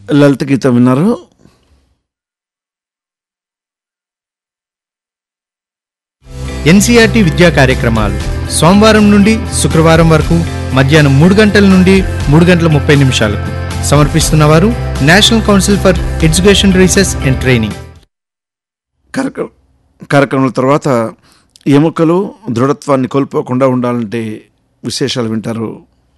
లలిత గీతం విన్నారు ఎన్సీఆర్టీ విద్యా కార్యక్రమాలు సోమవారం నుండి శుక్రవారం వరకు మధ్యాహ్నం మూడు గంటల నుండి మూడు గంటల ముప్పై నిమిషాలకు సమర్పిస్తున్నవారు National Council for Education Research and Training కార్యక్రమం కార్యక్రమాల తర్వాత ఎముకలు దృఢత్వాన్ని కోల్పోకుండా ఉండాలంటే విశేషాలు వింటారు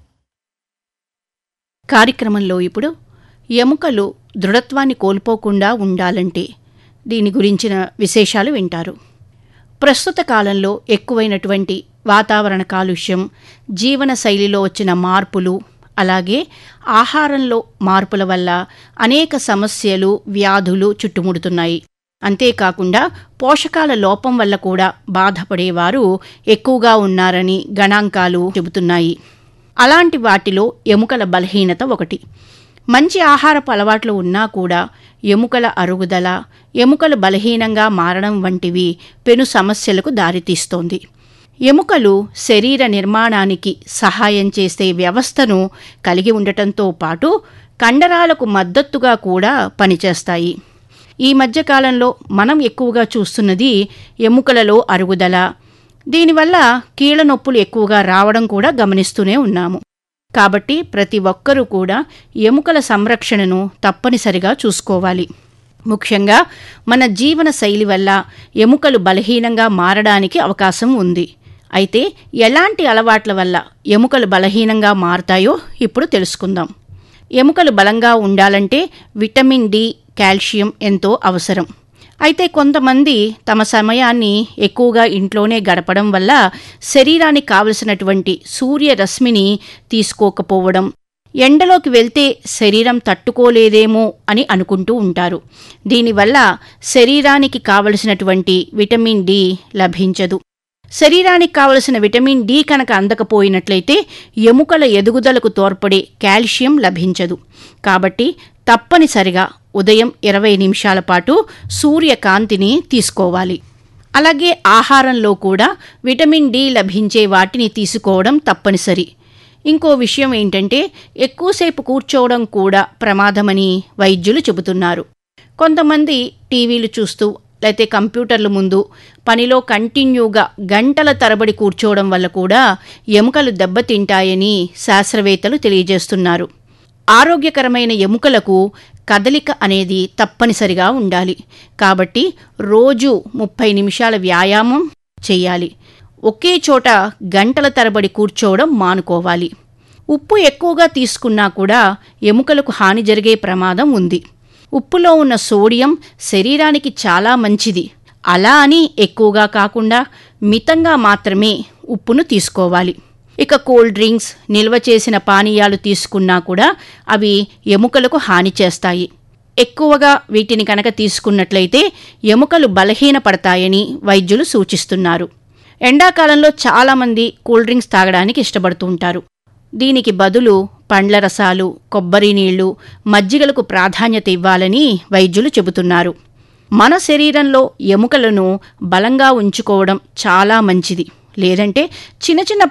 కార్యక్రమంలో ఇప్పుడు ఎముకలు దృఢత్వాన్ని కోల్పోకుండా ఉండాలంటే దీని గురించిన విశేషాలు వింటారు ప్రస్తుత కాలంలో ఎక్కువైనటువంటి వాతావరణ కాలుష్యం జీవన శైలిలో వచ్చిన మార్పులు అలాగే ఆహారంలో మార్పుల వల్ల అనేక సమస్యలు వ్యాధులు చుట్టుముడుతున్నాయి అంతేకాకుండా పోషకాల లోపం వల్ల కూడా బాధపడేవారు ఎక్కువగా ఉన్నారని గణాంకాలు చెబుతున్నాయి అలాంటి వాటిలో ఎముకల బలహీనత ఒకటి మంచి ఆహారపు అలవాట్లు ఉన్నా కూడా ఎముకల అరుగుదల ఎముకలు బలహీనంగా మారడం వంటివి పెను సమస్యలకు దారితీస్తోంది ఎముకలు శరీర నిర్మాణానికి సహాయం చేసే వ్యవస్థను కలిగి ఉండటంతో పాటు కండరాలకు మద్దతుగా కూడా పనిచేస్తాయి ఈ మధ్యకాలంలో మనం ఎక్కువగా చూస్తున్నది ఎముకలలో అరుగుదల దీనివల్ల కీళ్ళ నొప్పులు ఎక్కువగా రావడం కూడా గమనిస్తూనే ఉన్నాము కాబట్టి ప్రతి ఒక్కరూ కూడా ఎముకల సంరక్షణను తప్పనిసరిగా చూసుకోవాలి ముఖ్యంగా మన జీవన శైలి వల్ల ఎముకలు బలహీనంగా మారడానికి అవకాశం ఉంది అయితే ఎలాంటి అలవాట్ల వల్ల ఎముకలు బలహీనంగా మారతాయో ఇప్పుడు తెలుసుకుందాం ఎముకలు బలంగా ఉండాలంటే విటమిన్ డి కాల్షియం ఎంతో అవసరం అయితే కొంతమంది తమ సమయాన్ని ఎక్కువగా ఇంట్లోనే గడపడం వల్ల శరీరానికి కావలసినటువంటి సూర్యరశ్మిని తీసుకోకపోవడం ఎండలోకి వెళ్తే శరీరం తట్టుకోలేదేమో అని అనుకుంటూ ఉంటారు దీనివల్ల శరీరానికి కావలసినటువంటి విటమిన్ డి లభించదు శరీరానికి కావలసిన విటమిన్ డి కనుక అందకపోయినట్లయితే ఎముకల ఎదుగుదలకు తోడ్పడే కాల్షియం లభించదు కాబట్టి తప్పనిసరిగా ఉదయం ఇరవై నిమిషాల పాటు సూర్యకాంతిని తీసుకోవాలి అలాగే ఆహారంలో కూడా విటమిన్ డి లభించే వాటిని తీసుకోవడం తప్పనిసరి ఇంకో విషయం ఏంటంటే ఎక్కువసేపు కూర్చోవడం కూడా ప్రమాదమని వైద్యులు చెబుతున్నారు కొంతమంది టీవీలు చూస్తూ లేతే కంప్యూటర్ల ముందు పనిలో కంటిన్యూగా గంటల తరబడి కూర్చోవడం వల్ల కూడా ఎముకలు దెబ్బతింటాయని శాస్త్రవేత్తలు తెలియజేస్తున్నారు ఆరోగ్యకరమైన ఎముకలకు కదలిక అనేది తప్పనిసరిగా ఉండాలి కాబట్టి రోజు ముప్పై నిమిషాల వ్యాయామం చేయాలి ఒకే చోట గంటల తరబడి కూర్చోవడం మానుకోవాలి ఉప్పు ఎక్కువగా తీసుకున్నా కూడా ఎముకలకు హాని జరిగే ప్రమాదం ఉంది ఉప్పులో ఉన్న సోడియం శరీరానికి చాలా మంచిది అలా అని ఎక్కువగా కాకుండా మితంగా మాత్రమే ఉప్పును తీసుకోవాలి ఇక కూల్ డ్రింక్స్ నిల్వ చేసిన పానీయాలు తీసుకున్నా కూడా అవి ఎముకలకు హాని చేస్తాయి ఎక్కువగా వీటిని కనుక తీసుకున్నట్లయితే ఎముకలు బలహీనపడతాయని వైద్యులు సూచిస్తున్నారు ఎండాకాలంలో చాలామంది కూల్ డ్రింక్స్ తాగడానికి ఇష్టపడుతూ ఉంటారు దీనికి బదులు పండ్ల రసాలు కొబ్బరి నీళ్లు మజ్జిగలకు ప్రాధాన్యత ఇవ్వాలని వైద్యులు చెబుతున్నారు మన శరీరంలో ఎముకలను బలంగా ఉంచుకోవడం చాలా మంచిది లేదంటే చిన్న చిన్న